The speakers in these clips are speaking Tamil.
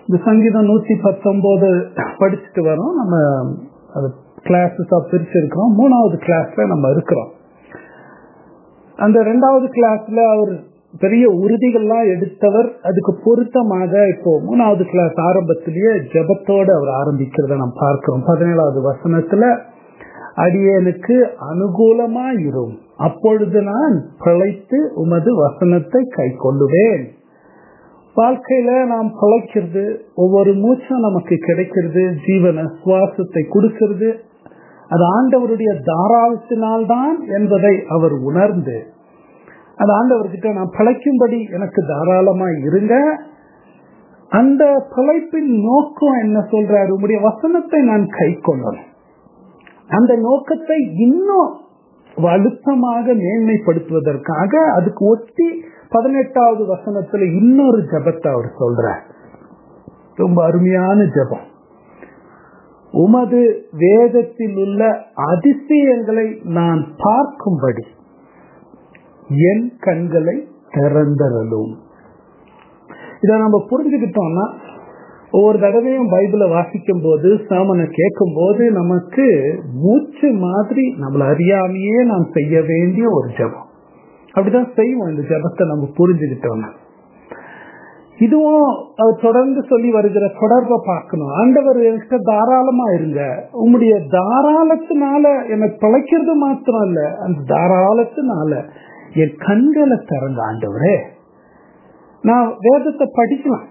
இந்த சங்கீதம் நூத்தி பத்தொன்பது படிச்சுட்டு வரோம் நம்ம அது கிளாஸஸா பிரிச்சிருக்கிறோம் மூணாவது கிளாஸ்ல நம்ம இருக்கிறோம் அந்த ரெண்டாவது கிளாஸ்ல அவர் பெரிய உறுதிகள்லாம் எடுத்தவர் அதுக்கு பொருத்தமாக இப்போ மூணாவது கிளாஸ் ஆரம்பத்திலேயே ஜபத்தோடு அவர் ஆரம்பிக்கிறத நாம் பார்க்கிறோம் பதினேழாவது வசனத்துல அடியனுக்கு அனுகூலமா இரும் அப்பொழுது நான் பிழைத்து உமது வசனத்தை கை கொள்ளுவேன் வாழ்க்கையில நாம் பிழைக்கிறது ஒவ்வொரு மூச்சும் நமக்கு கிடைக்கிறது ஜீவன சுவாசத்தை கொடுக்கிறது அது ஆண்டவருடைய தாராளத்தினால்தான் என்பதை அவர் உணர்ந்து அது ஆண்டவர்கிட்ட நான் பிழைக்கும்படி எனக்கு தாராளமா இருங்க அந்த பிழைப்பின் நோக்கம் என்ன சொல்றாரு உங்களுடைய வசனத்தை நான் கை கொள்ளணும் அந்த நோக்கத்தை இன்னும் அழுத்தமாக மேன்மைப்படுத்துவதற்காக அதுக்கு ஒட்டி பதினெட்டாவது வசனத்துல இன்னொரு ஜபத்தை அவர் சொல்றார் ரொம்ப அருமையான ஜபம் உமது வேதத்தில் உள்ள அதிசயங்களை நான் பார்க்கும்படி என் கண்களை திறந்தரலும் இதை நம்ம புரிஞ்சுக்கிட்டோம்னா ஒவ்வொரு தடவையும் பைபிளை வாசிக்கும் போது சாமனை கேட்கும் போது நமக்கு மூச்சு மாதிரி நம்மள அறியாமையே நாம் செய்ய வேண்டிய ஒரு ஜபம் அப்படிதான் செய்வோம் இந்த ஜபத்தை நம்ம புரிஞ்சுக்கிட்டோம்னா இதுவும் அவர் தொடர்ந்து சொல்லி வருகிற தொடர்பை பார்க்கணும் ஆண்டவர் என்கிட்ட தாராளமா இருங்க உங்களுடைய தாராளத்தினால எனக்கு பிழைக்கிறது மாத்திரம் இல்ல அந்த தாராளத்தினால என் கண்களை திறந்த ஆண்டவரே நான் வேதத்தை படிக்கலாம்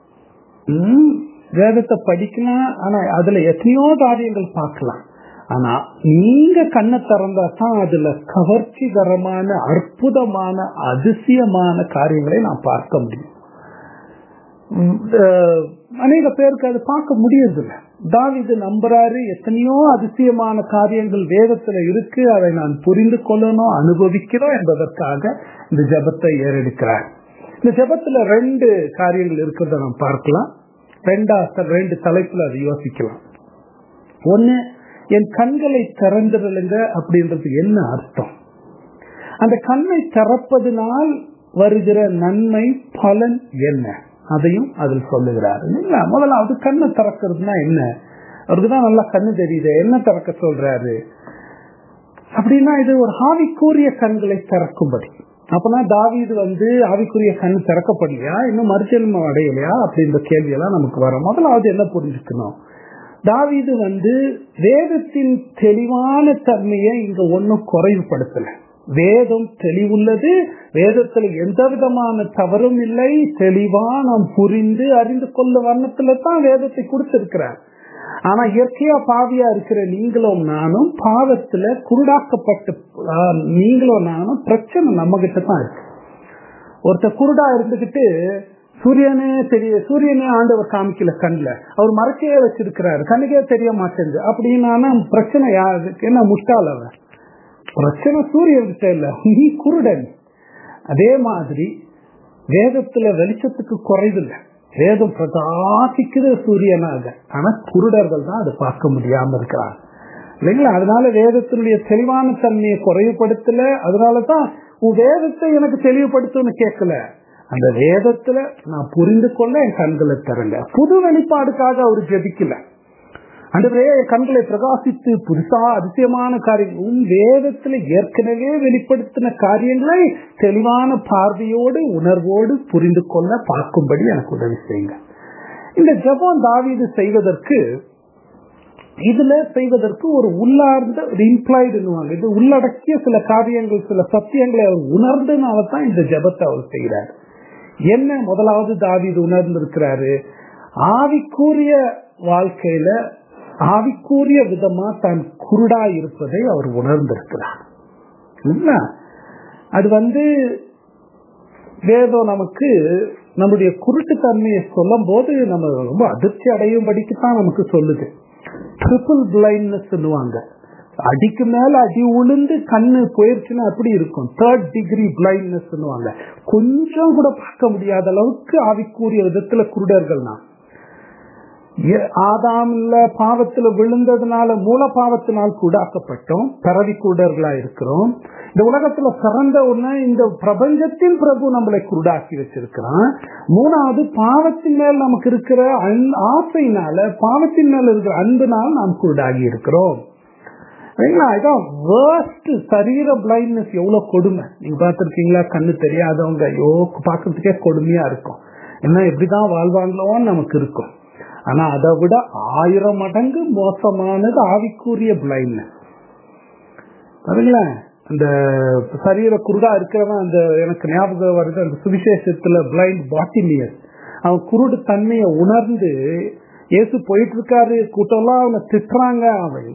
வேதத்தை படிக்கலாம் ஆனா அதுல எத்தனையோ காரியங்கள் பார்க்கலாம் ஆனா நீங்க கண்ணை திறந்தா தான் அதுல கவர்ச்சிகரமான அற்புதமான அதிசயமான காரியங்களை நான் பார்க்க முடியும் அநேக பேருக்கு அது பார்க்க முடியறதில்ல தாவிது நம்புறாரு எத்தனையோ அதிசயமான காரியங்கள் வேதத்துல இருக்கு அதை நான் புரிந்து கொள்ளணும் அனுபவிக்கிறோம் என்பதற்காக இந்த ஜபத்தை ஏறெடுக்கிறார் இந்த ஜபத்துல ரெண்டு காரியங்கள் இருக்கிறத நாம் பார்க்கலாம் ரெண்டா ரெண்டு தலைப்புல அதை யோசிக்கலாம் ஒன்னு என் கண்களை திறந்துருங்க அப்படின்றது என்ன அர்த்தம் அந்த கண்ணை திறப்பதனால் வருகிற நன்மை பலன் என்ன அதையும் அதில் சொல்லுகிறார் இல்லைங்களா முதலாவது கண்ணை திறக்கிறதுனா என்ன அவருக்கு தான் நல்லா கண்ணு தெரியுது என்ன திறக்க சொல்றாரு அப்படின்னா இது ஒரு ஆவிக்குரிய கண்களை திறக்கும்படி அப்பனா தாவீது வந்து ஆவிக்குரிய கண் திறக்கப்படலையா இன்னும் மறுஜென்மம் அடையலையா அப்படின்ற கேள்வியெல்லாம் நமக்கு வரும் முதலாவது என்ன புரிஞ்சுக்கணும் தாவீது வந்து வேதத்தின் தெளிவான தன்மையை இங்க ஒன்னும் குறைவுபடுத்தல வேதம் தெளிவுள்ளது வேதத்துல எந்த விதமான தவறும் இல்லை தெளிவா நாம் புரிந்து அறிந்து கொள்ள வண்ணத்துல தான் வேதத்தை கொடுத்திருக்கிறார் ஆனா இயற்கையா பாவியா இருக்கிற நீங்களும் நானும் பாவத்துல குருடாக்கப்பட்ட நீங்களும் நானும் பிரச்சனை நம்ம கிட்ட தான் இருக்கு ஒருத்தர் குருடா இருந்துகிட்டு சூரியனே தெரிய சூரியனே ஆண்டவர் காமிக்கல கண்ணுல அவர் மறைக்கையே வச்சிருக்கிறாரு கண்ணுக்கே தெரிய மாட்டேங்குது அப்படின்னா பிரச்சனை யாருக்கு என்ன முட்டாள் அவர் பிரச்சனை சூரியன்கிட்ட இல்ல நீ குருடன் அதே மாதிரி வேதத்துல வெளிச்சத்துக்கு குறைவில்லை வேதம் பிரகாசிக்குது சூரியனாக ஆனா குருடர்கள் தான் அதை பார்க்க முடியாம இருக்கிறாங்க இல்லைங்களா அதனால வேதத்தினுடைய தெளிவான தன்மையை குறைவுபடுத்தல அதனாலதான் உன் வேதத்தை எனக்கு தெளிவுபடுத்தும்னு கேட்கல அந்த வேதத்துல நான் புரிந்து கொள்ள என் கண்களை திறங்க புது வெளிப்பாடுக்காக அவர் ஜெபிக்கல அன்றுவரே கண்களை பிரகாசித்து புதுசா அதிசயமான காரியங்கள் உன் வேதத்துல ஏற்கனவே வெளிப்படுத்தின காரியங்களை தெளிவான பார்வையோடு உணர்வோடு புரிந்து கொள்ள பார்க்கும்படி எனக்கு உதவி செய்யுங்க இந்த ஜபம் தாவீது செய்வதற்கு இதுல செய்வதற்கு ஒரு உள்ளார்ந்த ஒரு இம்ப்ளாய்டுவாங்க இது உள்ளடக்கிய சில காரியங்கள் சில சத்தியங்களை அவர் உணர்ந்தனால தான் இந்த ஜபத்தை அவர் செய்கிறார் என்ன முதலாவது தாவீது உணர்ந்திருக்கிறாரு ஆவிக்கூறிய வாழ்க்கையில ஆவிக்கூறிய விதமா தான் குருடா இருப்பதை அவர் உணர்ந்திருக்கிறார் அது வந்து வேதம் நமக்கு நம்முடைய குருட்டு தன்மையை சொல்லும் போது நம்ம ரொம்ப அதிர்ச்சி அடையும்படிக்கு தான் நமக்கு சொல்லுது ட்ரிபிள் பிளைண்ட்னஸ் சொல்லுவாங்க அடிக்கு மேல அடி உளுந்து கண்ணு போயிருச்சுன்னா அப்படி இருக்கும் தேர்ட் டிகிரி பிளைண்ட்னஸ் சொல்லுவாங்க கொஞ்சம் கூட பார்க்க முடியாத அளவுக்கு ஆவிக்கூறிய விதத்துல குருடர்கள் நான் ஆதாம்ல பாவத்துல விழுந்ததுனால மூல பாவத்தினால் கூடாக்கப்பட்டோம் பரவி கூடர்களா இருக்கிறோம் இந்த உலகத்துல பிறந்த உடனே இந்த பிரபஞ்சத்தின் பிரபு நம்மளை குருடாக்கி வச்சிருக்கிறான் மூணாவது பாவத்தின் மேல் நமக்கு இருக்கிற ஆசையினால பாவத்தின் மேல் இருக்கிற அன்புனால் நாம் குருடாகி இருக்கிறோம் சரீர பிளைண்ட்னஸ் எவ்வளவு கொடுமை நீங்க பார்த்திருக்கீங்களா கண்ணு தெரியாதவங்க ஐயோ பாக்குறதுக்கே கொடுமையா இருக்கும் என்ன எப்படிதான் வாழ்வாங்களோன்னு நமக்கு இருக்கும் ஆனா அதை விட ஆயிரம் மடங்கு மோசமானது ஆவிக்குரிய பிளைண்ட்னஸ் பாருங்களேன் அந்த சரீர குருடா இருக்கிறவன் அந்த எனக்கு ஞாபகம் வருது அந்த சுவிசேஷத்துல பிளைண்ட் பாட்டிமியஸ் அவன் குருடு தன்மையை உணர்ந்து ஏசு போயிட்டு இருக்காரு கூட்டம்லாம் அவனை திட்டுறாங்க அவன்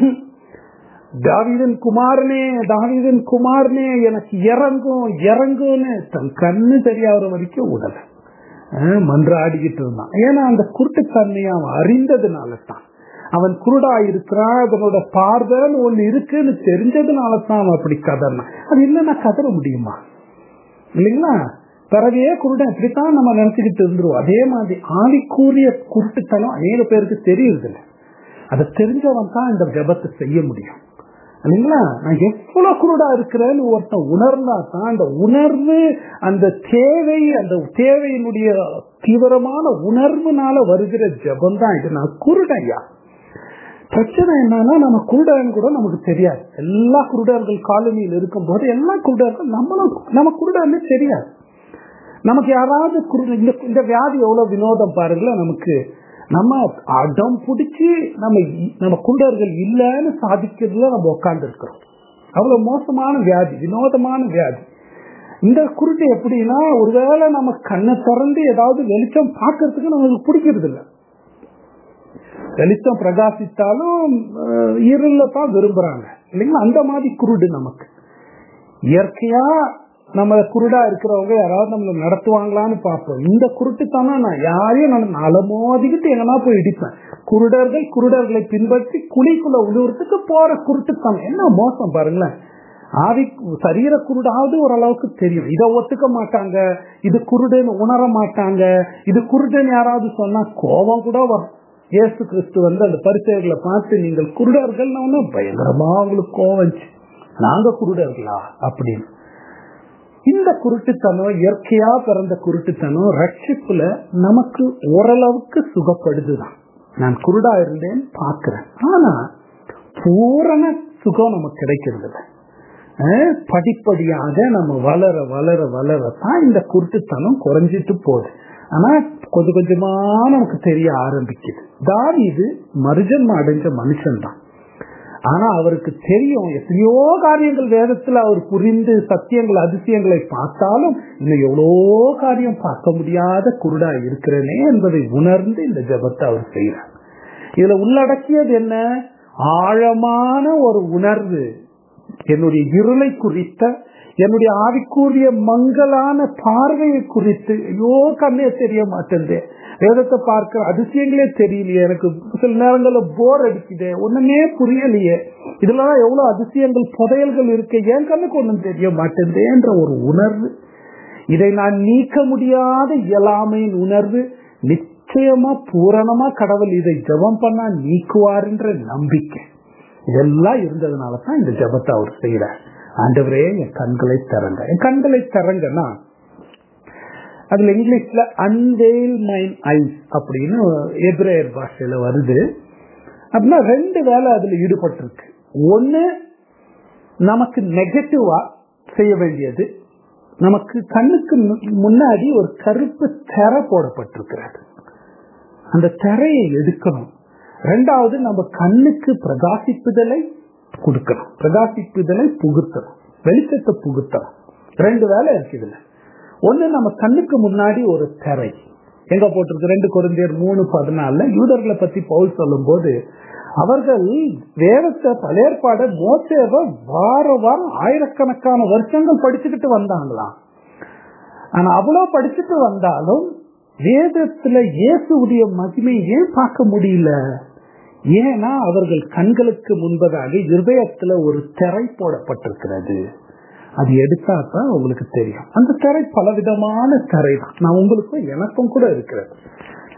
தாவிதன் குமாரனே தாவிதன் குமாரனே எனக்கு இறங்கும் இறங்கும்னு தன் கண்ணு தெரியாத வரைக்கும் உடல மன்றாடிக்கிட்டு இருந்தான் ஏன்னா அந்த குருட்டுத்தன்மையை அவன் அறிந்ததுனால தான் அவன் குருடா இருக்கிறான் அதனோட பார்வைன்னு ஒண்ணு இருக்குன்னு தெரிஞ்சதுனால தான் அவன் அப்படி கதறான் அது இல்லைன்னா கதற முடியுமா இல்லைங்களா பிறகையே குருடன் இப்படித்தான் நம்ம நினைச்சுக்கிட்டு இருந்துருவோம் அதே மாதிரி ஆவிக்கூறிய குருட்டுத்தனம் அநேக பேருக்கு தெரியுது இல்லை அதை தெரிஞ்சவன் தான் இந்த ஜபத்தை செய்ய முடியும் இல்லைங்களா நான் எவ்வளவு குருடா இருக்கிறேன்னு ஒருத்தன் உணர்ந்தா தான் அந்த உணர்வு அந்த தேவை அந்த தேவையினுடைய தீவிரமான உணர்வுனால வருகிற ஜபம் தான் இது நான் குருடையா பிரச்சனை என்னன்னா நம்ம குருடன் கூட நமக்கு தெரியாது எல்லா குருடர்கள் காலனியில் இருக்கும் போது எல்லா குருடர்கள் நம்மளும் நம்ம குருடன்னு தெரியாது நமக்கு யாராவது குருட இந்த இந்த வியாதி எவ்வளவு வினோதம் பாருங்களேன் நமக்கு நம்ம அடம் பிடிச்சி நம்ம நம்ம குருடர்கள் இல்லைன்னு சாதிக்கிறதுல நம்ம உட்கார்ந்து இருக்கிறோம் அவ்வளவு மோசமான வியாதி வினோதமான வியாதி இந்த குருட்டு எப்படின்னா ஒருவேளை நம்ம கண்ணை திறந்து ஏதாவது வெளிச்சம் பார்க்கறதுக்கு நமக்கு பிடிக்கிறது இல்லை வெளிச்சம் பிரகாசித்தாலும் இருள தான் விரும்புறாங்க இல்லைங்களா அந்த மாதிரி குருடு நமக்கு இயற்கையா நம்ம குருடா இருக்கிறவங்க யாராவது நம்மள நடத்துவாங்களான்னு பார்ப்போம் இந்த குருட்டுத்தானா நான் யாரையும் நான் அலமோதிக்கிட்டு எங்கன்னா போய் இடிப்பேன் குருடர்கள் குருடர்களை பின்பற்றி குழிக்குள்ள உழுவுறதுக்கு போற குருட்டுத்தானம் என்ன மோசம் பாருங்களேன் ஆவி சரீர குருடாவது ஓரளவுக்கு தெரியும் இதை ஒத்துக்க மாட்டாங்க இது குருடுன்னு உணர மாட்டாங்க இது குருடுன்னு யாராவது சொன்னா கோபம் கூட வரும் இயேசு கிறிஸ்து வந்து அந்த பரிசைகளை பார்த்து நீங்கள் குருடர்கள் பயங்கரமா அவங்களுக்கு கோவம் நாங்க குருடர்களா அப்படின்னு இந்த குருட்டுத்தனம் இயற்கையா பிறந்த குருட்டுத்தனம் ரட்சிப்புல நமக்கு ஓரளவுக்கு சுகப்படுதுதான் நான் குருடா இருந்தேன் பாக்குறேன் ஆனா பூரண சுகம் நமக்கு கிடைக்கிறது இல்லை படிப்படியாக நம்ம வளர வளர வளர தான் இந்த குருட்டுத்தனம் குறைஞ்சிட்டு போகுது ஆனா கொஞ்சம் கொஞ்சமா நமக்கு தெரிய ஆரம்பிக்குது தான் இது மருஜன்ம அடைஞ்ச மனுஷன் தான் ஆனா அவருக்கு தெரியும் எத்தனையோ காரியங்கள் வேதத்துல அவர் புரிந்து சத்தியங்கள் அதிசயங்களை பார்த்தாலும் இன்னும் எவ்வளோ காரியம் பார்க்க முடியாத குருடா இருக்கிறேனே என்பதை உணர்ந்து இந்த ஜபத்தை அவர் செய்யறார் இதுல உள்ளடக்கியது என்ன ஆழமான ஒரு உணர்வு என்னுடைய இருளை குறித்த என்னுடைய ஆவிக்குரிய மங்களான பார்வையை குறித்து ஐயோ கண்ணே தெரிய மாட்டேன் வேதத்தை பார்க்க அதிசயங்களே தெரியலையே எனக்கு சில நேரங்களில் போர் அடிக்குது ஒண்ணுமே புரியலையே இதுலதான் எவ்வளவு அதிசயங்கள் புதையல்கள் இருக்கு என் கண்ணுக்கு ஒண்ணும் தெரிய மாட்டேன்ற ஒரு உணர்வு இதை நான் நீக்க முடியாத இயலாமையின் உணர்வு நிச்சயமா பூரணமா கடவுள் இதை ஜபம் பண்ணா நீக்குவார் என்ற நம்பிக்கை இதெல்லாம் இருந்ததுனால தான் இந்த ஜபத்தை அவர் செய்யறார் ஆண்டவரே என் கண்களை திறங்க என் கண்களை திறங்கன்னா அதுல இங்கிலீஷ்ல அன்வெயில் மைன் ஐஸ் அப்படின்னு எப்ரேயர் பாஷையில வருது அப்படின்னா ரெண்டு வேலை அதுல ஈடுபட்டிருக்கு ஒண்ணு நமக்கு நெகட்டிவா செய்ய வேண்டியது நமக்கு கண்ணுக்கு முன்னாடி ஒரு கருப்பு திரை போடப்பட்டிருக்கிறது அந்த திரையை எடுக்கணும் ரெண்டாவது நம்ம கண்ணுக்கு பிரகாசிப்புதலை கொடுக்கணும் பிரகாசிப்புதலை புகுத்தணும் வெளிச்சத்தை புகுத்தணும் ரெண்டு வேலை இருக்கு இதுல ஒண்ணு நம்ம கண்ணுக்கு முன்னாடி ஒரு திரை எங்க போட்டிருக்கு ரெண்டு குழந்தையர் மூணு பதினாலுல யூதர்களை பத்தி பவுல் சொல்லும் போது அவர்கள் வேதத்தை பழையற்பாட மோசேவ வார வாரம் ஆயிரக்கணக்கான வருஷங்கள் படிச்சுக்கிட்டு வந்தாங்களாம் ஆனா அவ்வளவு படிச்சுட்டு வந்தாலும் வேதத்துல இயேசுடைய மகிமை ஏன் பார்க்க முடியல ஏன்னா அவர்கள் கண்களுக்கு முன்பதாக இருதயத்துல ஒரு திரை போடப்பட்டிருக்கிறது அது எடுத்தா தான் உங்களுக்கு தெரியும் அந்த திரை பலவிதமான திரை தான் நான் உங்களுக்கும் எனக்கும் கூட இருக்கிறது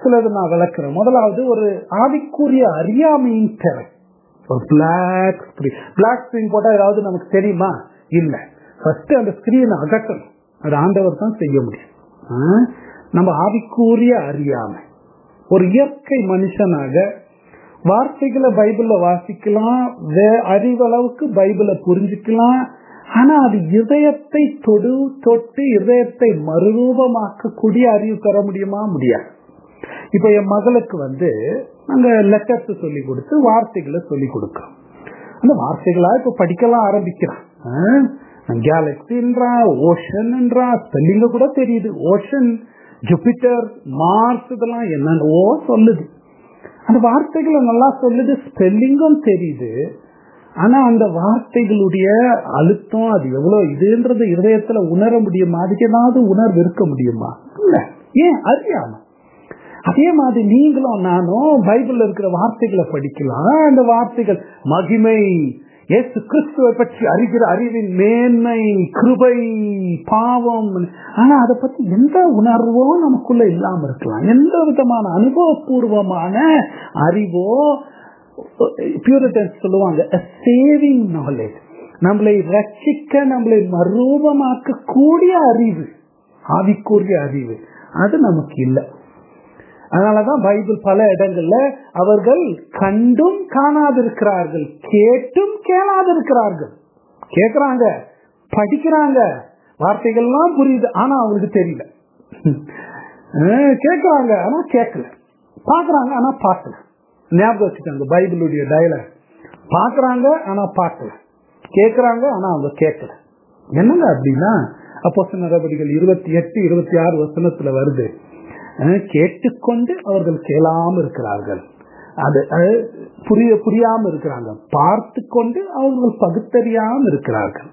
சிலது நான் விளக்குறேன் முதலாவது ஒரு ஆவிக்குரிய அறியாமையின் தேவை ஒரு பிளாக் ஸ்கிரீன் பிளாக் ஸ்கிரீன் போட்டா ஏதாவது நமக்கு தெரியுமா இல்ல ஃபர்ஸ்ட் அந்த ஸ்கிரீனை அகற்றணும் அது ஆண்டவர் தான் செய்ய முடியும் ஆ? நம்ம ஆவிக்குரிய அறியாமை ஒரு இயற்கை மனுஷனாக வார்த்தைகளை பைபிள்ல வாசிக்கலாம் வே- அறிவளவுக்கு பைபிளை புரிஞ்சுக்கலாம் ஆனா அது இதயத்தை தொடு தொட்டு இதயத்தை மறுரூபமாக்கக்கூடிய அறிவு பெற முடியுமா முடியாது இப்ப என் மகளுக்கு வந்து நாங்க லெட்டர்ஸ் சொல்லி கொடுத்து வார்த்தைகளை சொல்லி கொடுக்கிறோம் அந்த வார்த்தைகளா இப்ப படிக்கலாம் ஆரம்பிக்கிறான் கேலக்சின்றா ஓஷன்ன்றா ஸ்பெல்லிங்க கூட தெரியுது ஓஷன் ஜூபிட்டர் மார்ஸ் இதெல்லாம் என்னென்னவோ சொல்லுது அந்த வார்த்தைகளை நல்லா சொல்லுது ஸ்பெல்லிங்கும் தெரியுது ஆனா அந்த வார்த்தைகளுடைய அழுத்தம் அது எவ்வளவு இதுன்றது இதயத்துல உணர முடியுமா அதுக்கு ஏதாவது உணர்வு இருக்க முடியுமா இல்ல ஏன் அறியாம அதே மாதிரி நீங்களும் நானும் பைபிள்ல இருக்கிற வார்த்தைகளை படிக்கலாம் அந்த வார்த்தைகள் மகிமை இயேசு கிறிஸ்துவை பற்றி அறிகிற அறிவின் மேன்மை கிருபை பாவம் ஆனா அதை பத்தி எந்த உணர்வோ நமக்குள்ள இல்லாம இருக்கலாம் எந்த விதமான அனுபவபூர்வமான அறிவோ பியூரிட்டன்ஸ் சொல்லுவாங்க சேவிங் நாலேஜ் நம்மளை ரட்சிக்க நம்மளை மறுரூபமாக்க கூடிய அறிவு ஆவிக்குரிய அறிவு அது நமக்கு இல்லை அதனாலதான் பைபிள் பல இடங்கள்ல அவர்கள் கண்டும் காணாதிருக்கிறார்கள் கேட்டும் கேளாதிருக்கிறார்கள் கேக்குறாங்க படிக்கிறாங்க வார்த்தைகள்லாம் புரியுது ஆனா அவங்களுக்கு தெரியல அஹ் கேக்குறாங்க ஆனா கேட்கல பாக்குறாங்க ஆனா பார்க்கல ஞாபகம் வச்சுக்கோங்க பைபிளுடைய டயலாக் பாக்குறாங்க ஆனா பார்க்கல கேக்குறாங்க ஆனா அவங்க கேட்கல என்னங்க அப்படின்னா அப்போ நடவடிக்கைகள் இருபத்தி எட்டு இருபத்தி ஆறு வசனத்துல வருது அஹ் கேட்டுக்கொண்டு அவர்கள் கேளாம இருக்கிறார்கள் அது அது புரிய புரியாம இருக்கிறாங்க பார்த்து கொண்டு அவர்கள் பகுத்தறியாம இருக்கிறார்கள்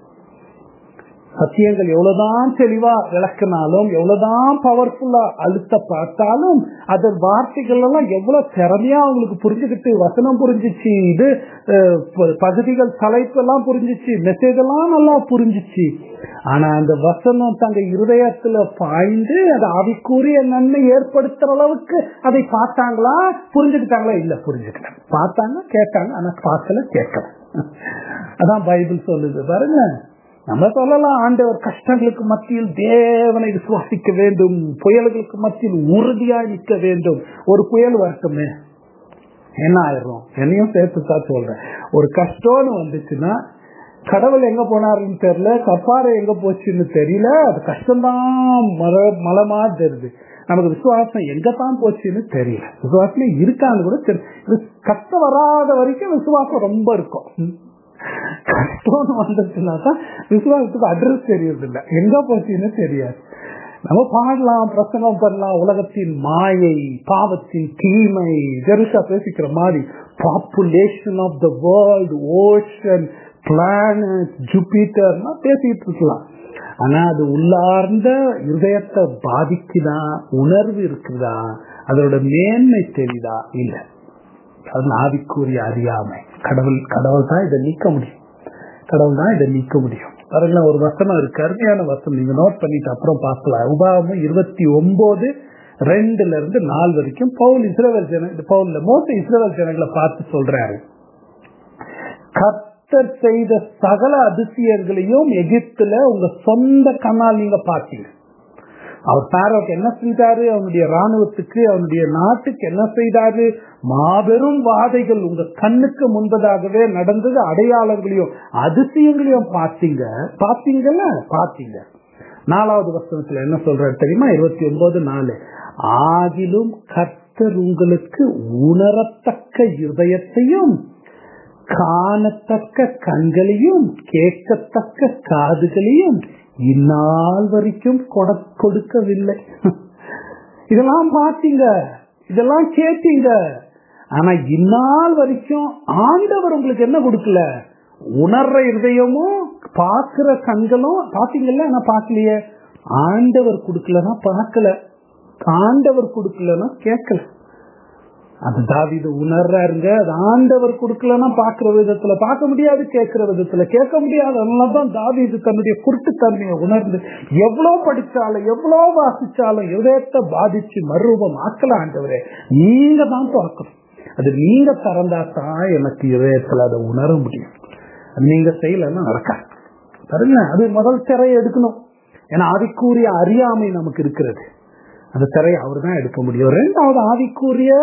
சத்தியங்கள் எவ்வளவுதான் தெளிவா விளக்குனாலும் எவ்வளவுதான் பவர்ஃபுல்லா அழுத்த பார்த்தாலும் அது வார்த்தைகள் எல்லாம் எவ்வளவு திறமையா அவங்களுக்கு புரிஞ்சுக்கிட்டு வசனம் புரிஞ்சிச்சு இது அஹ், ப- பகுதிகள் தலைப்பு எல்லாம் புரிஞ்சிச்சு மெசேஜ் எல்லாம் நல்லா புரிஞ்சிச்சு ஆனா அந்த வசனம் தங்க இருதயத்துல பாய்ந்து அது ஆவிக்குரிய நன்மை ஏற்படுத்துற அளவுக்கு அதை பார்த்தாங்களா புரிஞ்சுக்கிட்டாங்களா இல்ல புரிஞ்சுக்கிட்டாங்க பார்த்தாங்க கேட்டாங்க ஆனா பார்க்கல கேட்கல அதான் பைபிள் சொல்லுது பாருங்க நம்ம சொல்லலாம் ஆண்டவர் கஷ்டங்களுக்கு மத்தியில் தேவனை விசுவாசிக்க வேண்டும் புயல்களுக்கு மத்தியில் உறுதியாய் நிற்க வேண்டும் ஒரு புயல் வரட்டுமே என்ன ஆயிரும் என்னையும் சேர்த்து தான் சொல்றேன் ஒரு கஷ்டம்னு வந்துச்சுன்னா கடவுள் எங்க போனாருன்னு தெரியல கப்பாறை எங்க போச்சுன்னு தெரியல அது கஷ்டம்தான் மலை மலமா தெரியுது நமக்கு விசுவாசம் எங்க தான் போச்சுன்னு தெரியல விசுவாசமே இருக்கான்னு கூட தெரியல கஷ்டம் வராத வரைக்கும் விசுவாசம் ரொம்ப இருக்கும் கஷ்டம்னு வந்துச்சுன்னா தான் விசுவாசத்துக்கு அட்ரஸ் தெரியறது இல்ல எங்க போச்சுன்னு தெரியாது நம்ம பாடலாம் பிரசங்கம் பண்ணலாம் உலகத்தின் மாயை பாவத்தின் தீமை ஜெருசா பேசிக்கிற மாதிரி population of the world ocean planet ஜூபிட்டர்னா பேசிட்டு இருக்கலாம் ஆனா அது உள்ளார்ந்த இதயத்தை பாதிக்குதா உணர்வு இருக்குதா அதோட மேன்மை தெரியுதா இல்ல அது ஆவிக்குரிய அறியாமை கடவுள் கடவுள் தான் இதை நீக்க முடியும் கடவுள் தான் இதை நீக்க முடியும் பாருங்களேன் ஒரு வசனம் இருக்கு அருமையான வசனம் நீங்க நோட் பண்ணிட்டு அப்புறம் பார்க்கலாம் உபாகமும் இருபத்தி ஒன்பது ரெண்டுல இருந்து நாலு வரைக்கும் பவுல் இஸ்ரேல் ஜன பவுல்ல மோச இஸ்ரேல் ஜனங்களை பார்த்து சொல்றாரு கர்த்தர் செய்த சகல அதிசயங்களையும் எகிப்துல உங்க சொந்த கண்ணால் நீங்க பார்த்தீங்க அவர் பாரோக்கு என்ன செய்தாரு அவனுடைய ராணுவத்துக்கு அவனுடைய நாட்டுக்கு என்ன செய்தாரு மாபெரும் வாதைகள் உங்க கண்ணுக்கு முன்பதாகவே நடந்தது அடையாளங்களையும் அதிசயங்களையும் பார்த்தீங்க பார்த்தீங்கல்ல பார்த்தீங்க நாலாவது வசனத்துல என்ன சொல்றாரு தெரியுமா இருபத்தி ஒன்பது நாலு ஆகிலும் கர்த்தர் உங்களுக்கு உணரத்தக்க இருதயத்தையும் காணத்தக்க கண்களையும் கேட்கத்தக்க காதுகளையும் இந்நாள் வரைக்கும் கொட- கொடுக்கவில்லை இதெல்லாம் பார்த்தீங்க இதெல்லாம் கேட்டீங்க ஆனா இந்நாள் வரைக்கும் ஆண்டவர் உங்களுக்கு என்ன கொடுக்கல உணர்ற இருதயமும் பார்க்கிற கண்களும் பாத்தீங்கல்ல ஆனா பார்க்கலையே ஆண்டவர் கொடுக்கலன்னா பார்க்கல ஆண்டவர் கொடுக்கலன்னா கேட்கல அது தாவிது உணர்றாருங்க அது ஆண்டவர் கொடுக்கலன்னா பாக்குற விதத்துல பார்க்க முடியாது கேட்கிற விதத்துல கேட்க முடியாது அதனாலதான் தாவிது தன்னுடைய குருட்டுத்தன்மையை உணர்ந்து எவ்வளவு படிச்சாலும் எவ்வளவு வாசிச்சாலும் இதயத்தை பாதிச்சு மறுரூபம் ஆக்கல ஆண்டவரே நீங்க தான் பார்க்கணும் அது நீங்க திறந்தா தான் எனக்கு இதயத்துல அதை உணர முடியும் அது நீங்க செய்யலன்னா நடக்காது பாருங்க அது முதல் திரையை எடுக்கணும் ஏன்னா ஆவிக்கூறிய அறியாமை நமக்கு இருக்கிறது அந்த திரையை அவர் தான் எடுக்க முடியும் ரெண்டாவது ஆவிக்கூறிய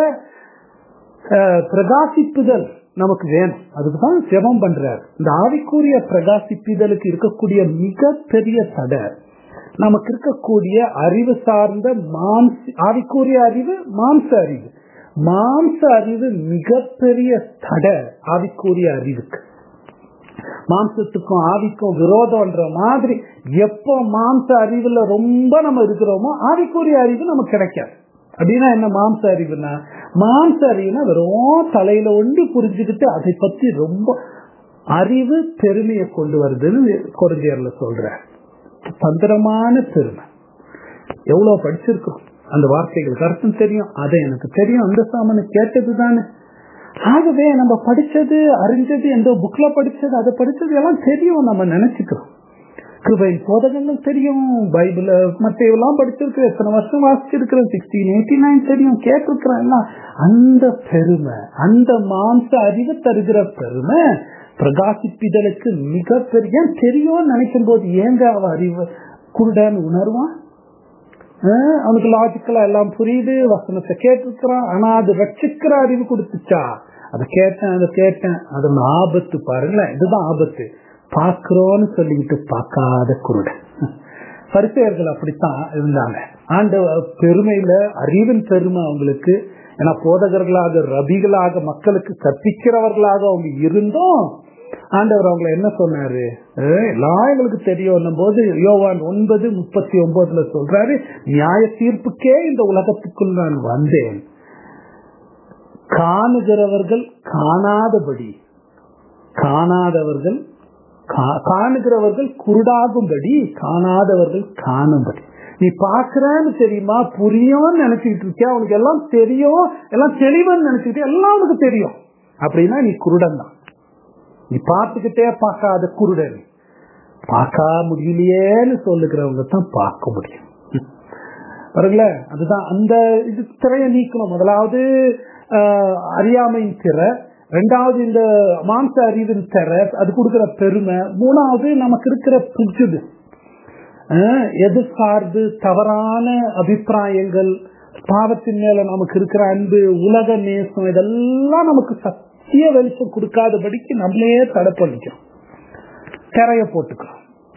பிரகாசிப்புதல் நமக்கு வேணும் அதுக்குதான் ஜெபம் பண்றாரு இந்த ஆவிக்கூறிய பிரகாசிப்புதலுக்கு இருக்கக்கூடிய மிகப்பெரிய தடை நமக்கு இருக்கக்கூடிய அறிவு சார்ந்த மாம்ச ஆவிக்கூறிய அறிவு மாம்ச அறிவு மாம்ச அறிவு மிகப்பெரிய தடை ஆவிக்கூறிய அறிவுக்கு மாம்சத்துக்கும் ஆவிக்கும் விரோதம்ன்ற மாதிரி எப்போ மாம்ச அறிவுல ரொம்ப நம்ம இருக்கிறோமோ ஆவிக்குரிய அறிவு நமக்கு கிடைக்காது அப்படின்னா என்ன மாம்ச அறிவுனா மாம்ச அறிவுனா வெறும் தலையில ஒண்டி புரிஞ்சுக்கிட்டு அதை பத்தி ரொம்ப அறிவு பெருமையை கொண்டு வருதுன்னு குறைஞ்சியர்ல சொல்ற தந்திரமான பெருமை எவ்வளவு படிச்சிருக்கோம் அந்த வார்த்தைகள் கருத்தும் தெரியும் அதை எனக்கு தெரியும் அந்த சாமனை கேட்டது தானே ஆகவே நம்ம படிச்சது அறிஞ்சது எந்த புக்ல படிச்சது அதை படிச்சது எல்லாம் தெரியும் நம்ம நினைச்சுக்கிறோம் கிருபையின் போதகங்கள் தெரியும் பைபிள மற்ற எல்லாம் படிச்சிருக்கு எத்தனை வருஷம் வாசிச்சிருக்கிறேன் சிக்ஸ்டீன் எயிட்டி நைன் தெரியும் கேட்டிருக்கிறேன் எல்லாம் அந்த பெருமை அந்த மாம்ச அறிவு தருகிற பெருமை பிரகாசிப்பிதழுக்கு மிகப்பெரிய தெரியும் நினைக்கும் போது ஏங்க அவ அறிவு குருடான்னு உணர்வான் அவனுக்கு லாஜிக்கலா எல்லாம் புரியுது வசனத்தை கேட்டிருக்கிறான் ஆனா அது ரட்சிக்கிற அறிவு கொடுத்துச்சா அதை கேட்டேன் அதை கேட்டேன் அது ஆபத்து பாருங்களேன் இதுதான் ஆபத்து பாக்குறோன்னு சொல்லிக்கிட்டு பார்க்காத குருடன் பரிசெயர்கள் அப்படித்தான் இருந்தாங்க ஆண்ட பெருமையில அறிவின் பெருமை அவங்களுக்கு ஏன்னா போதகர்களாக ரபிகளாக மக்களுக்கு கற்பிக்கிறவர்களாக அவங்க இருந்தும் ஆண்டவர் அவங்களை என்ன சொன்னாரு எல்லாம் எங்களுக்கு தெரியும் போது யோவான் ஒன்பது முப்பத்தி ஒன்பதுல சொல்றாரு நியாய தீர்ப்புக்கே இந்த உலகத்துக்குள் நான் வந்தேன் காணுகிறவர்கள் காணாதபடி காணாதவர்கள் காணுகிறவர்கள் குருடாகும்படி காணாதவர்கள் காணும்படி நீ பாக்குறன்னு தெரியுமா புரியும் நினைச்சுக்கிட்டு இருக்கியா உனக்கு எல்லாம் தெரியும் எல்லாம் தெளிவன்னு நினைச்சுக்கிட்டு எல்லாம் உனக்கு தெரியும் அப்படின்னா நீ குருடன் தான் நீ பார்த்துக்கிட்டே பார்க்காத குருடன் பார்க்க முடியலையேன்னு சொல்லுகிறவங்க தான் பார்க்க முடியும் பாருங்களேன் அதுதான் அந்த இது திரையை நீக்கணும் முதலாவது அறியாமையின் திரை ரெண்டாவது இந்த மாம்ச அறிவின் திரை அது கொடுக்கிற பெருமை மூணாவது நமக்கு இருக்கிற புஜுது எது சார்பு தவறான அபிப்பிராயங்கள் பாவத்தின் மேல நமக்கு இருக்கிற அன்பு உலக நேசம் இதெல்லாம் நமக்கு சத்திய வெளிச்சம் கொடுக்காதபடிக்கு நம்மளே தடை பண்ணிக்கிறோம் திரைய போட்டுக்கிறோம்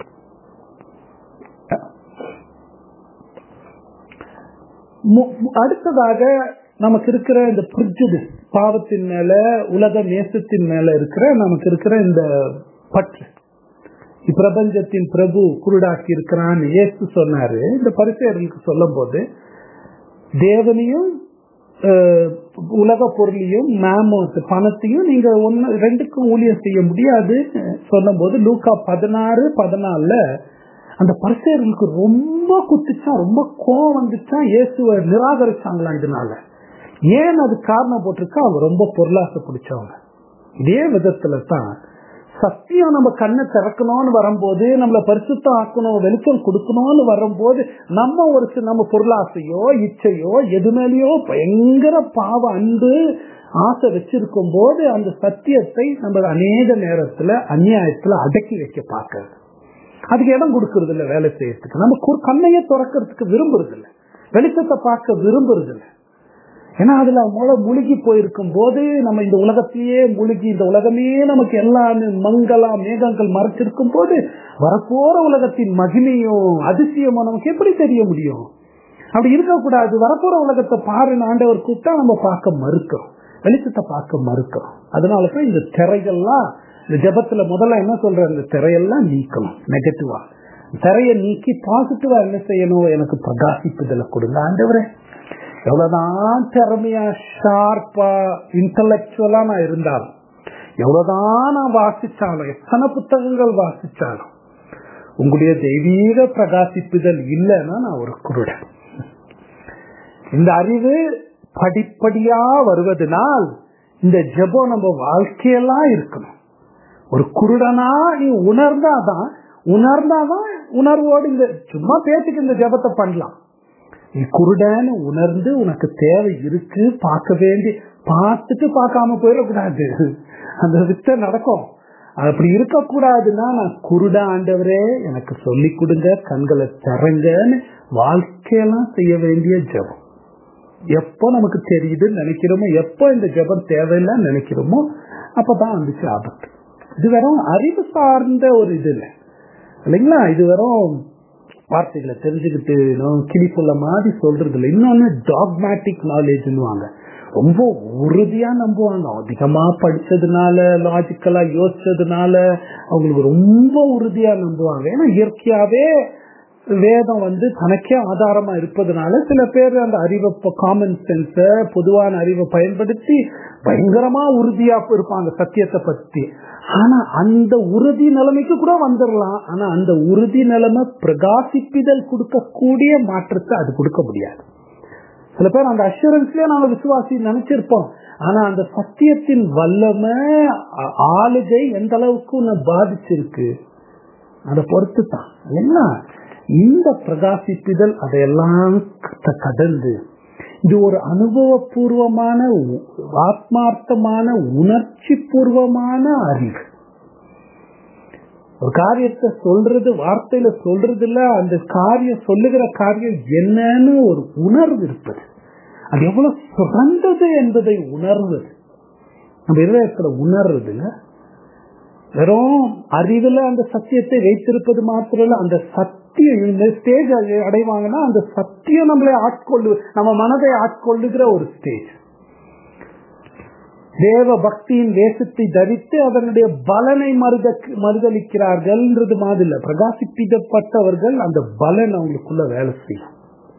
அடுத்ததாக நமக்கு இருக்கிற இந்த புரிஞ்சுது பாவத்தின் மேல உலக நேசத்தின் மேல இருக்கிற நமக்கு இருக்கிற இந்த பற்று பிரபஞ்சத்தின் பிரபு குருடாக்கி இருக்கிறான்னு ஏசு சொன்னாரு இந்த பரிசெயர்களுக்கு சொல்லும் போது தேவனையும் உலக பொருளையும் மேமோத் பணத்தையும் நீங்க ஒன்னு ரெண்டுக்கும் ஊழியம் செய்ய முடியாது சொல்லும் போது லூக்கா பதினாறு பதினாலுல அந்த பரிசெயர்களுக்கு ரொம்ப குத்துச்சா ரொம்ப கோவம் வந்துச்சா இயேசுவை நிராகரிச்சாங்களா இதனால ஏன் அது காரணம் போட்டிருக்கா அவங்க ரொம்ப பொருளாசை பிடிச்சவங்க இதே விதத்துல தான் சத்தியம் நம்ம கண்ணை திறக்கணும்னு வரும்போது நம்மளை பரிசுத்தம் ஆக்கணும் வெளிச்சம் கொடுக்கணும்னு வரும்போது நம்ம ஒரு நம்ம பொருளாசையோ இச்சையோ எது மேலேயோ பயங்கர பாவ அன்பு ஆசை வச்சிருக்கும் போது அந்த சத்தியத்தை நம்ம அநேக நேரத்துல அநியாயத்துல அடக்கி வைக்க பார்க்கறது அதுக்கு இடம் கொடுக்கறது இல்லை வேலை செய்யறதுக்கு நம்ம கண்ணையே திறக்கிறதுக்கு விரும்புறது இல்லை வெளிச்சத்தை பார்க்க விரும்புறது இல்லை ஏன்னா அதுல மூல முழுகி போயிருக்கும் போது நம்ம இந்த உலகத்திலேயே முழுகி இந்த உலகமே நமக்கு எல்லாமே மங்களா மேகங்கள் மறைச்சிருக்கும் போது வரப்போற உலகத்தின் மகிமையும் அதிசயமும் நமக்கு எப்படி தெரிய முடியும் அப்படி இருக்கக்கூடாது வரப்போற உலகத்தை பாருன்னு ஆண்டவர் கூப்பிட்டா நம்ம பார்க்க மறுக்கிறோம் வெளிச்சத்தை பார்க்க மறுக்கிறோம் அதனாலதான் இந்த திரைகள்லாம் இந்த ஜபத்துல முதல்ல என்ன சொல்ற இந்த திரையெல்லாம் நீக்கணும் நெகட்டிவா திரையை நீக்கி பாசிட்டிவா என்ன செய்யணும் எனக்கு பிரகாசிப்புதல கொடுங்க ஆண்டவரே எவ்வளவுதான் திறமையா ஷார்ப்பா இன்டலெக்சுவலா நான் இருந்தாலும் எவ்வளவுதான் நான் வாசிச்சாலும் எத்தனை புத்தகங்கள் வாசிச்சாலும் உங்களுடைய தெய்வீக பிரகாசிப்புதல் இல்லைன்னா நான் ஒரு குருடன் இந்த அறிவு படிப்படியா வருவதனால் இந்த ஜெபம் நம்ம வாழ்க்கையெல்லாம் இருக்கணும் ஒரு குருடனா நீ உணர்ந்தாதான் உணர்ந்தாதான் உணர்வோடு இந்த சும்மா பேச்சுக்கு இந்த ஜெபத்தை பண்ணலாம் நீ குருடன்னு உணர்ந்து உனக்கு தேவை இருக்கு பார்க்க வேண்டி பார்த்துட்டு பார்க்காம போயிடக்கூடாது அந்த வித்த நடக்கும் அப்படி இருக்கக்கூடாதுன்னா நான் குருட ஆண்டவரே எனக்கு சொல்லி கொடுங்க கண்களை திறங்கன்னு வாழ்க்கையெல்லாம் செய்ய வேண்டிய ஜெபம் எப்போ நமக்கு தெரியுதுன்னு நினைக்கிறோமோ எப்போ இந்த ஜெபம் தேவையில்லைன்னு நினைக்கிறோமோ அப்பதான் வந்துச்சு ஆபத்து இது வெறும் அறிவு சார்ந்த ஒரு இது இல்லை இல்லைங்களா இது வெறும் வார்த்தைகளை தெரிஞ்சுக்கிட்டு கிளிப்புள்ள மாதிரி சொல்றது இல்லை இன்னொன்னு டாக்மேட்டிக் நாலேஜ்னுவாங்க ரொம்ப உறுதியா நம்புவாங்க அதிகமா படிச்சதுனால லாஜிக்கலா யோசிச்சதுனால அவங்களுக்கு ரொம்ப உறுதியா நம்புவாங்க ஏன்னா இயற்கையாவே வேதம் வந்து தனக்கே ஆதாரமா இருப்பதனால சில பேர் அந்த அறிவை காமன் சென்ஸ பொதுவான அறிவை பயன்படுத்தி பயங்கரமா உறுதியா இருப்பாங்க சத்தியத்தை பத்தி ஆனா அந்த உறுதி நிலைமைக்கு கூட வந்துடலாம் ஆனா அந்த உறுதி நிலைமை பிரகாசிப்பிதல் கொடுக்கக்கூடிய மாற்றத்தை அது கொடுக்க முடியாது சில பேர் அந்த அஷூரன்ஸ்லயே நாங்க விசுவாசி நினைச்சிருப்போம் ஆனா அந்த சத்தியத்தின் வல்லமை ஆளுகை எந்த அளவுக்கு உன்னை பாதிச்சிருக்கு அதை பொறுத்து தான் இல்லைங்களா இந்த பிரகாசிப்பிதல் அதையெல்லாம் கடந்து இது ஒரு அனுபவபூர்வமான ஆத்மார்த்தமான உணர்ச்சி பூர்வமான அறிவு ஒரு காரியத்தை சொல்றது வார்த்தையில சொல்றது இல்ல அந்த காரியம் சொல்லுகிற காரியம் என்னன்னு ஒரு உணர்வு இருப்பது அது எவ்வளவு சிறந்தது என்பதை உணர்வது நம்ம இருதயத்துல உணர்றதுங்க வெறும் அறிவுல அந்த சத்தியத்தை வைத்திருப்பது மாத்திரம் இல்ல அந்த சத்தியம் இந்த ஸ்டேஜ் அடைவாங்கன்னா அந்த சத்தியம் நம்மளை ஆட்கொள்ளு நம்ம மனதை ஆட்கொள்ளுகிற ஒரு ஸ்டேஜ் தேவ பக்தியின் வேஷத்தை தரித்து அதனுடைய பலனை மறுத மறுதளிக்கிறார்கள் மாதிரி இல்ல பிரகாசிப்பிக்கப்பட்டவர்கள் அந்த பலன் அவங்களுக்குள்ள வேலை செய்யும்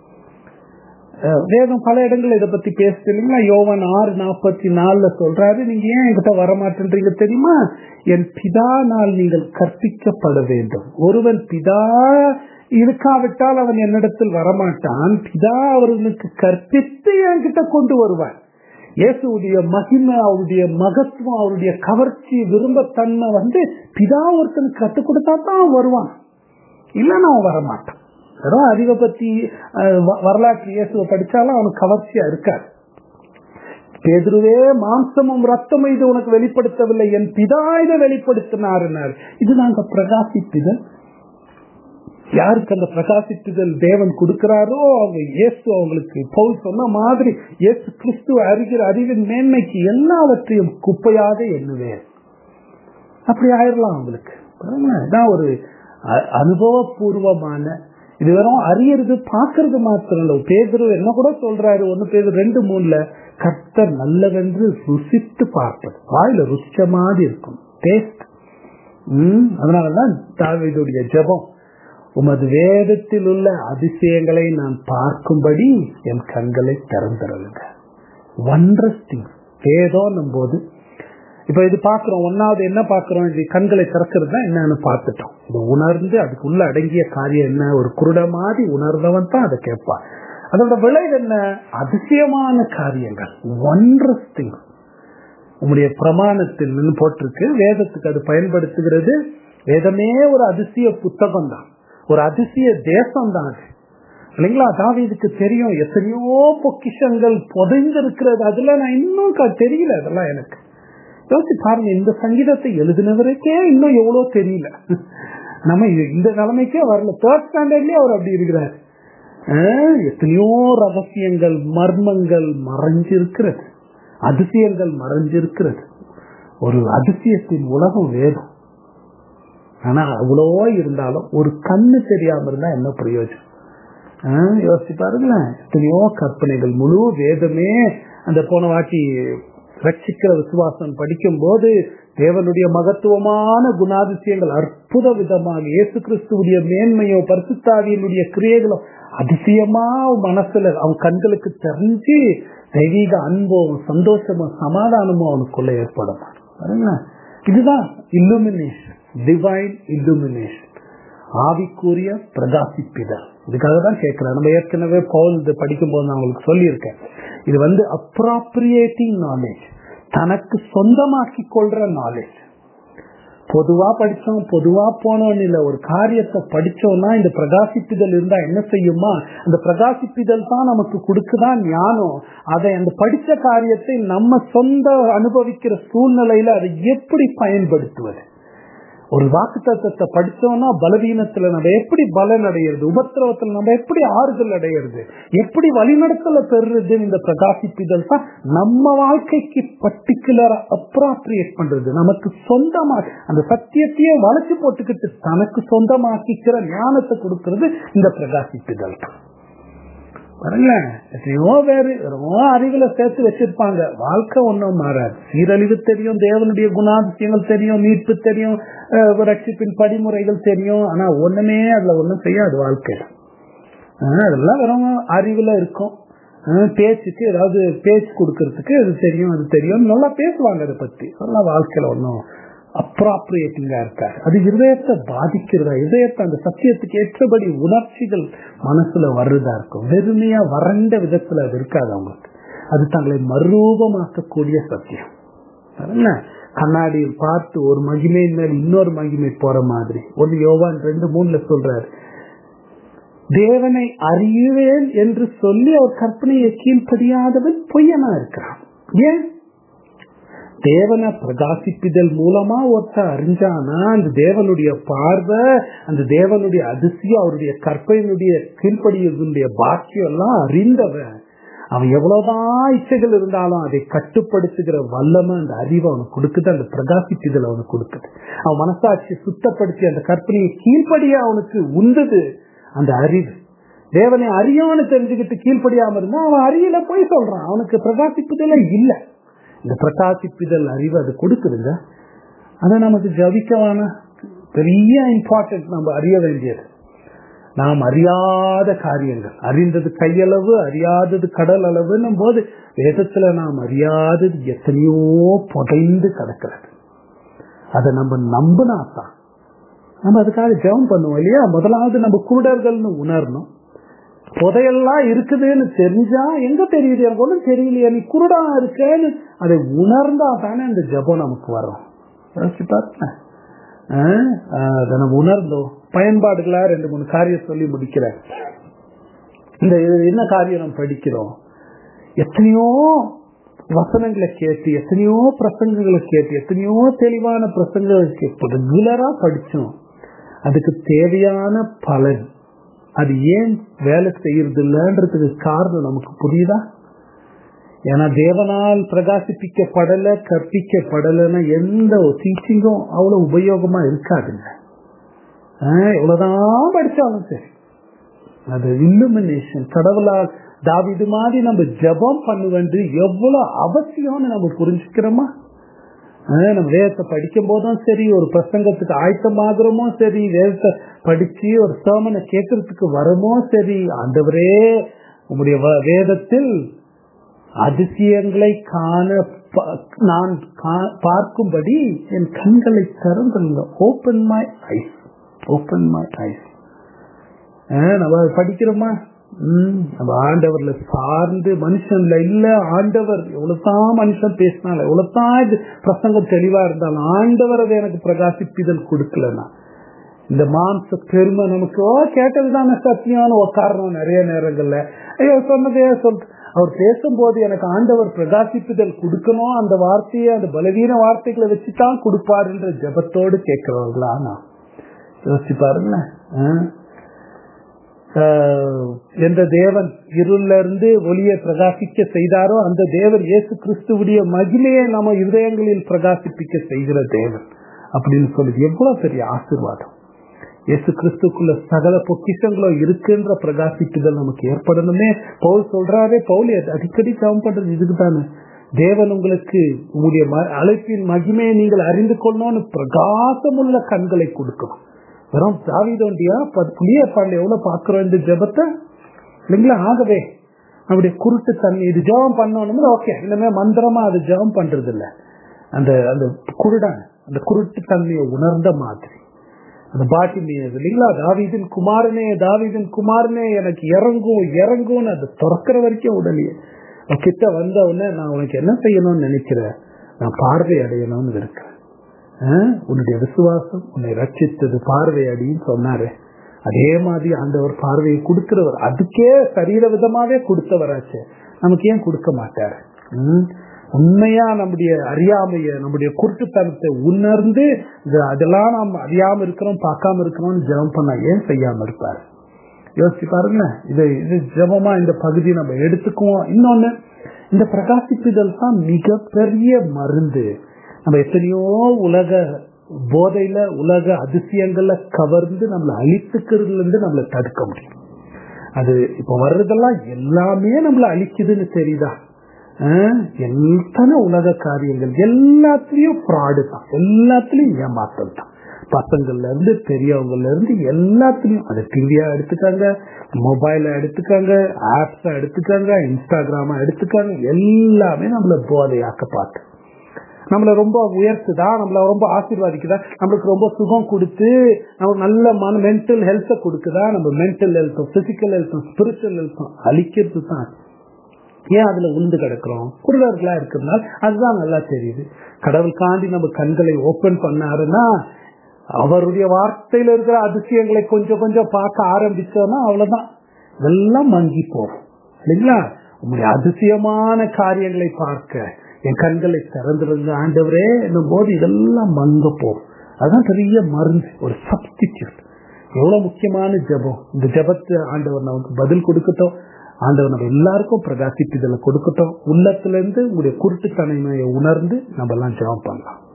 வேதம் பல இடங்கள் இதை பத்தி பேசுது இல்லைங்களா யோவன் ஆறு நாற்பத்தி நாலுல சொல்றாரு நீங்க ஏன் என்கிட்ட வரமாட்டேன்றீங்க தெரியுமா என் பிதா நாள் நீங்கள் கற்பிக்கப்பட வேண்டும் ஒருவன் பிதா இருக்காவிட்டால் அவன் என்னிடத்தில் வரமாட்டான் பிதா அவர்களுக்கு கற்பித்து என்கிட்ட கொண்டு வருவான் இயேசுடைய மகிமை அவருடைய மகத்துவம் அவருடைய கவர்ச்சி விரும்பத்தன்மை வந்து பிதா ஒருத்தனுக்கு கற்றுக் கொடுத்தா தான் வருவான் இல்லைன்னா அவன் வரமாட்டான் வெறும் அறிவை பத்தி வரலாற்று இயேசுவை படிச்சாலும் அவனுக்கு கவர்ச்சியா இருக்காது பேதுருவே மாம்சமும் ரத்தமும் இது உனக்கு வெளிப்படுத்தவில்லை என் பிதா இதை வெளிப்படுத்தினார் இது நாங்க பிரகாசிப்புதல் யாருக்கு அந்த பிரகாசிப்புதல் தேவன் கொடுக்கிறாரோ அவங்க இயேசு அவங்களுக்கு பவுல் சொன்ன மாதிரி இயேசு கிறிஸ்துவ அறிகிற அறிவின் மேன்மைக்கு எல்லாவற்றையும் குப்பையாக எண்ணுவேன் அப்படி ஆயிடலாம் அவங்களுக்கு இதான் ஒரு அனுபவபூர்வமான இது வெறும் அறியறது பாக்குறது மாத்திரம் இல்ல பேதரு என்ன கூட சொல்றாரு ஒண்ணு பேர் ரெண்டு மூணுல கர்த்தர் நல்லவென்று ருசித்து பார்ப்பது வாயில ருசிச்ச மாதிரி இருக்கும் டேஸ்ட் உம் அதனாலதான் தாவிதுடைய ஜபம் உமது வேதத்தில் உள்ள அதிசயங்களை நான் பார்க்கும்படி என் கண்களை திறந்துருங்க ஒன்றஸ்டிங் வேதம் போது இப்ப இது பாக்குறோம் ஒன்னாவது என்ன பாக்குறோம் இது கண்களை திறக்கிறது தான் என்னன்னு பார்த்துட்டோம் இது உணர்ந்து அதுக்குள்ள அடங்கிய காரியம் என்ன ஒரு குருட மாதிரி உணர்ந்தவன் தான் அதை கேட்பான் அதோட விளைவு என்ன அதிசயமான காரியங்கள் ஒன்றஸ் திங் உங்களுடைய பிரமாணத்தில் போட்டிருக்கு வேதத்துக்கு அது பயன்படுத்துகிறது வேதமே ஒரு அதிசய புத்தகம் தான் ஒரு அதிசய தேசம் தான் அது இல்லைங்களா தாவீதுக்கு தெரியும் எத்தனையோ பொக்கிஷங்கள் புதைந்திருக்கிறது அதுல நான் இன்னும் தெரியல அதெல்லாம் எனக்கு யோசிச்சு பாருங்க இந்த சங்கீதத்தை எழுதினவருக்கே இன்னும் எவ்வளவு தெரியல நம்ம இந்த நிலைமைக்கே வரல தேர்ட் ஸ்டாண்டர்ட்லயே அவர் அப்படி இருக்கிறார் எத்தனையோ ரகசியங்கள் மர்மங்கள் மறைஞ்சிருக்கிறது அதிசயங்கள் மறைஞ்சிருக்கிறது ஒரு அதிசயத்தின் உலகம் வேதம் ஆனா அவ்வளோ இருந்தாலும் ஒரு கண்ணு தெரியாம இருந்தா என்ன பிரயோஜனம் யோசிச்சு பாருங்களேன் எத்தனையோ கற்பனைகள் முழு வேதமே அந்த போன வாட்டி ரட்சிக்கிற விசுவாசம் படிக்கும் போது தேவனுடைய மகத்துவமான குணாதிசயங்கள் அற்புத விதமாக இயேசு கிறிஸ்துடைய மேன்மையோ பரிசுத்தாவியனுடைய கிரியைகளோ அதிசயமா மனசுல அவன் கண்களுக்கு தெரிஞ்சு தெய்வீக அன்பும் சந்தோஷமும் சமாதானமும் அவனுக்குள்ள ஏற்படும் இதுதான் இல்லுமினேஷன் டிவைன் இல்லுமினேஷன் ஆவிக்குரிய பிரகாசிப்பிதழ் இதுக்காக தான் கேட்கிறேன் நம்ம ஏற்கனவே பவுல் இது படிக்கும் போது நான் உங்களுக்கு சொல்லியிருக்கேன் இது வந்து அப்ராப்ரியேட்டிங் நாலேஜ் தனக்கு சொந்தமாக்கி கொள்ற நாலேஜ் பொதுவா படிச்சோம் பொதுவா போனோம்னு இல்ல ஒரு காரியத்தை படிச்சோம்னா இந்த பிரகாசிப்பிதழ் இருந்தா என்ன செய்யுமா அந்த பிரகாசிப்பிதழ் தான் நமக்கு கொடுக்குதான் ஞானம் அதை அந்த படிச்ச காரியத்தை நம்ம சொந்த அனுபவிக்கிற சூழ்நிலையில அதை எப்படி பயன்படுத்துவது ஒரு வாக்கு தத்துவத்தை படிச்சோம்னா பலவீனத்துல நம்ம எப்படி பலன் அடையிறது உபத்திரவத்துல நம்ம எப்படி ஆறுதல் அடையிறது எப்படி வழிநடத்தல பெறுறது இந்த பிரகாசிப்பிதழ் தான் நம்ம வாழ்க்கைக்கு பர்டிகுலரா அப்ராப்ரியேட் பண்றது நமக்கு சொந்தமா அந்த சத்தியத்தையே வளைச்சு போட்டுக்கிட்டு தனக்கு சொந்தமாக்கிக்கிற ஞானத்தை கொடுக்கறது இந்த பிரகாசிப்பிதழ் பாருங்க எத்தனையோ பேரு ரொம்ப அறிவுல சேர்த்து வச்சிருப்பாங்க வாழ்க்கை ஒன்றும் மாறாது சீரழிவு தெரியும் தேவனுடைய குணாதிசயங்கள் தெரியும் மீட்பு தெரியும் ரட்சிப்பின் படிமுறைகள் தெரியும் ஆனா ஒண்ணுமே அதுல ஒண்ணும் செய்யாது வாழ்க்கையில அதெல்லாம் வெறும் அறிவுல இருக்கும் பேச்சுக்கு ஏதாவது பேச்சு கொடுக்கறதுக்கு அது தெரியும் அது தெரியும் நல்லா பேசுவாங்க அதை பத்தி அதெல்லாம் வாழ்க்கையில ஒன்றும் அப்ராப்ரியேட்டிங்கா இருக்காது அது இதயத்தை பாதிக்கிறதா இதயத்தை அந்த சத்தியத்துக்கு ஏற்றபடி உணர்ச்சிகள் மனசுல வர்றதா இருக்கும் வெறுமையா வறண்ட விதத்துல அது இருக்காது அவங்களுக்கு அது தங்களை மறுரூபமாக்கக்கூடிய சத்தியம் என்ன கண்ணாடியில் பார்த்து ஒரு மகிமையின் மேல் இன்னொரு மகிமை போற மாதிரி ஒன்னு யோவான் ரெண்டு மூணுல சொல்றாரு தேவனை அறியுவேன் என்று சொல்லி அவர் கற்பனையை கீழ்ப்படியாதவன் பொய்யனா இருக்கிறான் ஏன் தேவனை பிரகாசிப்பிதழ் மூலமா ஒருத்த அறிஞ்சானா அந்த தேவனுடைய பார்வை அந்த தேவனுடைய அதிசயம் அவருடைய கற்பனையுடைய கீழ்ப்படியதுடைய பாக்கியம் எல்லாம் அறிந்தவன் அவன் எவ்வளவுதான் இச்சைகள் இருந்தாலும் அதை கட்டுப்படுத்துகிற வல்லமை அந்த அறிவை அவனுக்கு கொடுக்குது அந்த பிரகாசிப்பிதழ் அவனுக்கு கொடுக்குது அவன் மனசாட்சியை சுத்தப்படுத்தி அந்த கற்பனையை கீழ்ப்படிய அவனுக்கு உந்தது அந்த அறிவு தேவனை அறியான்னு தெரிஞ்சுக்கிட்டு கீழ்ப்படியாம இருந்தா அவன் அறியல போய் சொல்றான் அவனுக்கு பிரகாசிப்புதல இல்லை இந்த பிரகாசிப்பிதழ் அறிவு அது கொடுக்குதுங்க அதை நமக்கு ஜபிக்கவான பெரிய இம்பார்ட்டன்ட் நம்ம அறிய வேண்டியது நாம் அறியாத காரியங்கள் அறிந்தது கையளவு அறியாதது கடல் அளவுன்னும் போது வேதத்துல நாம் அறியாதது எத்தனையோ புதைந்து கிடக்கிறது அதை நம்ம நம்பினாத்தான் நம்ம அதுக்காக ஜெபம் பண்ணுவோம் இல்லையா முதலாவது நம்ம குருடர்கள்னு உணரணும் புதையெல்லாம் இருக்குதுன்னு தெரிஞ்சா எங்க தெரியுது எனக்கு ஒன்றும் தெரியலையா நீ குருடா இருக்கேன்னு அதை உணர்ந்தா தானே அந்த ஜபம் நமக்கு வரும் யோசிச்சு பார்த்தேன் அதை நம்ம உணர்ந்தோம் பயன்பாடுகளா ரெண்டு மூணு காரியம் சொல்லி முடிக்கிறேன் இந்த என்ன காரியம் நம்ம படிக்கிறோம் எத்தனையோ வசனங்களை கேட்டு எத்தனையோ பிரசங்கங்களை கேட்டு எத்தனையோ தெளிவான பிரசங்களை கேட்டு ரெகுலரா படிச்சோம் அதுக்கு தேவையான பலன் அது ஏன் வேலை செய்யறது இல்லைன்றதுக்கு காரணம் நமக்கு புரியுதா ஏன்னா தேவனால் பிரகாசிப்பிக்கப்படல கற்பிக்கப்படலைன்னா எந்த டீச்சிங்கும் அவ்வளவு உபயோகமா இருக்காதுங்க எவ்வளவுதான் படிச்சாலும் சரி அது இல்லுமினேஷன் கடவுளால் தாவிது மாதிரி நம்ம ஜபம் பண்ணுவது எவ்வளவு அவசியம்னு நம்ம புரிஞ்சுக்கிறோமா நம்ம வேதத்தை படிக்கும் போதும் சரி ஒரு பிரசங்கத்துக்கு ஆயத்தமாகிறோமோ சரி வேதத்தை படிச்சு ஒரு சோமனை கேட்கறதுக்கு வரமோ சரி ஆண்டவரே உங்களுடைய வேதத்தில் அதிசயங்களை காண நான் பார்க்கும்படி என் கண்களை திறந்துள்ள open my eyes open my eyes நம்ம படிக்கிறோமா நம்ம ஆண்டவர்ல சார்ந்து மனுஷன்ல இல்ல ஆண்டவர் எவ்வளவுதான் மனுஷன் பேசினாலும் எவ்வளவுதான் இது பிரசங்கம் தெளிவா இருந்தாலும் ஆண்டவர் அதை எனக்கு பிரகாசிப்பிதல் கொடுக்கலன்னா இந்த மாம்ச பெருமை நமக்கு ஓ கேட்டதுதானே சத்தியம்னு உட்காரணும் நிறைய நேரங்கள்ல ஐயோ சொன்னதே சொல் அவர் பேசும்போது எனக்கு ஆண்டவர் பிரகாசிப்புதல் கொடுக்கணும் அந்த வார்த்தையை அந்த பலவீன வார்த்தைகளை வச்சுதான் கொடுப்பாருன்ற ஜபத்தோடு கேட்கிறவர்களா நான் யோசிச்சு பாருங்களேன் என்ற தேவன் இருள்ல இருந்து ஒளியை பிரகாசிக்க செய்தாரோ அந்த தேவன் இயேசு கிறிஸ்துவுடைய மகிமையை நம்ம இருதயங்களில் பிரகாசிப்பிக்க செய்கிற தேவன் அப்படின்னு சொல்லுது எவ்வளவு பெரிய ஆசிர்வாதம் இயேசு கிறிஸ்துக்குள்ள சகல பொக்கிஷங்களும் இருக்குன்ற பிரகாசிப்புதல் நமக்கு ஏற்படணுமே பவுல் சொல்றாரே பவுல் அடிக்கடி ஜபம் பண்றது இதுக்கு தானே தேவன் உங்களுக்கு உங்களுடைய அழைப்பின் மகிமையை நீங்கள் அறிந்து கொள்ளணும்னு பிரகாசமுள்ள கண்களை கொடுக்கணும் வெறும் தாவிதோண்டியா புளிய பாண்டை எவ்வளவு பாக்குறோம் இந்த ஜபத்தை இல்லைங்களா ஆகவே நம்முடைய குருட்டு தண்ணி இது ஜபம் பண்ணணும் ஓகே இனிமே மந்திரமா அது ஜபம் பண்றது இல்ல அந்த அந்த குருடன் அந்த குருட்டு தன்மையை உணர்ந்த மாதிரி அந்த பாட்டி மீது இல்லைங்களா தாவீதின் குமாரனே தாவீதின் குமாரனே எனக்கு இறங்கும் இறங்கும்னு அது திறக்கிற வரைக்கும் உடனே கிட்ட வந்த உடனே நான் உனக்கு என்ன செய்யணும்னு நினைக்கிறேன் நான் பார்வை அடையணும்னு இருக்கிறேன் உன்னுடைய விசுவாசம் உன்னை ரட்சித்தது பார்வை அடின்னு சொன்னாரு அதே மாதிரி ஆண்டவர் பார்வையை கொடுக்கிறவர் அதுக்கே சரீர விதமாவே கொடுத்தவராச்சு நமக்கு ஏன் கொடுக்க மாட்டார் உண்மையா நம்முடைய அறியாமைய நம்முடைய குருட்டுத்தனத்தை உணர்ந்து அதெல்லாம் நாம் அறியாம இருக்கிறோம் பார்க்காம இருக்கிறோம் ஜெபம் பண்ண ஏன் செய்யாம இருப்பாரு யோசிச்சு பாருங்க இது இது ஜபமா இந்த பகுதி நம்ம எடுத்துக்குவோம் இன்னொன்னு இந்த பிரகாசிப்புதல் தான் மிகப்பெரிய மருந்து நம்ம எத்தனையோ உலக போதையில உலக அதிசயங்கள்ல கவர்ந்து நம்மளை அழித்துக்கிறதுல இருந்து நம்மளை தடுக்க முடியும் அது இப்ப வர்றதெல்லாம் எல்லாமே நம்மளை அழிக்குதுன்னு தெரியுதா எத்தனை உலக காரியங்கள் எல்லாத்துலயும் ஃப்ராடு தான் எல்லாத்துலயும் ஏமாத்தல் தான் பசங்கள்ல இருந்து பெரியவங்கல இருந்து எல்லாத்துலயும் அது டிவியா எடுத்துக்காங்க மொபைல எடுத்துக்காங்க ஆப்ஸா எடுத்துக்காங்க இன்ஸ்டாகிராமா எடுத்துக்காங்க எல்லாமே நம்மள போதையாக்க பார்த்து நம்மளை ரொம்ப உயர்த்துதா நம்மள ரொம்ப ஆசீர்வாதிக்குதா நம்மளுக்கு ரொம்ப சுகம் கொடுத்து நமக்கு நல்ல மன மென்டல் ஹெல்த்தை கொடுக்குதா நம்ம மென்டல் ஹெல்த்தும் பிசிக்கல் ஹெல்த்தும் ஸ்பிரிச்சுவல் ஹெல்த்தும் அழிக்கிறது தான் ஏன் அதுல உளுந்து கிடக்கிறோம் குருடர்களா இருக்கிறதுனால அதுதான் நல்லா தெரியுது கடவுள் காண்டி நம்ம கண்களை ஓபன் பண்ணாருன்னா அவருடைய வார்த்தையில இருக்கிற அதிசயங்களை கொஞ்சம் கொஞ்சம் பார்க்க ஆரம்பிச்சோம்னா அவ்வளவுதான் இதெல்லாம் மங்கி போகும் இல்லைங்களா உங்களுடைய அதிசயமான காரியங்களை பார்க்க என் கண்களை திறந்திருந்த ஆண்டவரே என்னும் போது இதெல்லாம் மங்க போகும் அதுதான் பெரிய மருந்து ஒரு சப்ஸ்டிடியூட் எவ்வளவு முக்கியமான ஜபம் இந்த ஜபத்தை ஆண்டவர் நமக்கு பதில் கொடுக்கட்டும் ஆண்டவர் நம்ம எல்லாருக்கும் பிரகாசிப்புதலை கொடுக்கட்டும் உள்ளத்துல இருந்து உங்களுடைய குருட்டு தனிமையை உணர்ந்து நம்ம எல்லாம் ஜபம் பண்ணலாம்